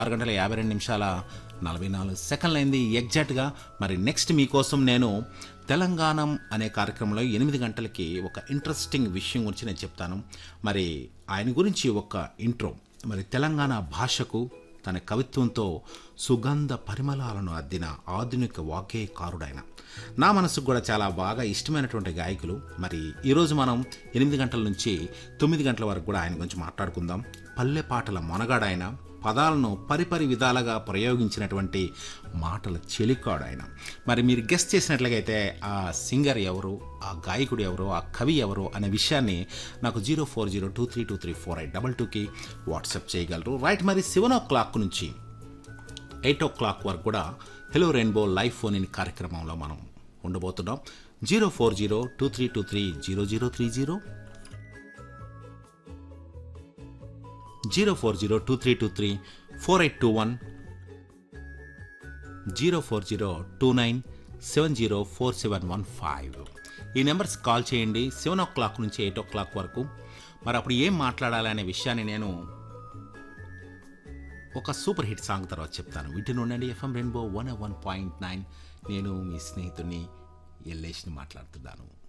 ఆరు గంటల యాభై రెండు నిమిషాల నలభై నాలుగు సెకండ్లు అయింది ఎగ్జాక్ట్గా మరి నెక్స్ట్ మీకోసం నేను తెలంగాణం అనే కార్యక్రమంలో ఎనిమిది గంటలకి ఒక ఇంట్రెస్టింగ్ విషయం గురించి నేను చెప్తాను మరి ఆయన గురించి ఒక ఇంట్రో మరి తెలంగాణ భాషకు తన కవిత్వంతో సుగంధ పరిమళాలను అద్దిన ఆధునిక వాగ్గేయకారుడైన నా మనసుకు కూడా చాలా బాగా ఇష్టమైనటువంటి గాయకులు మరి ఈరోజు మనం ఎనిమిది గంటల నుంచి తొమ్మిది గంటల వరకు కూడా ఆయన గురించి మాట్లాడుకుందాం పల్లె పాటల మొనగాడు ఆయన పదాలను పరిపరి విధాలుగా ప్రయోగించినటువంటి మాటల చెలికాడు ఆయన మరి మీరు గెస్ట్ చేసినట్లయితే ఆ సింగర్ ఎవరు ఆ గాయకుడు ఎవరు ఆ కవి ఎవరు అనే విషయాన్ని నాకు zero four zero two three two three four eight double టూకి వాట్సాప్ చేయగలరు రైట్ మరి సెవెన్ ఓ క్లాక్ నుంచి ఎయిట్ ఓ క్లాక్ వరకు కూడా hello rainbow live phone in కార్యక్రమంలో మనం ఉండబోతున్నాం zero four zero two three two three zero zero three zero zero four zero two three two three four eight two one zero four zero two nine seven zero four seven one five ఈ numbers call చేయండి seven o'clock నుంచి eight o'clock వరకు మరి అప్పుడు ఏం మాట్లాడాలి అనే విషయాన్ని నేను ఒక సూపర్ హిట్ సాంగ్ తర్వాత చెప్తాను వీటి నుండి F M rainbow one one point nine నేను మీ స్నేహితుడిని ఎల్లేష్ని మాట్లాడుతున్నాను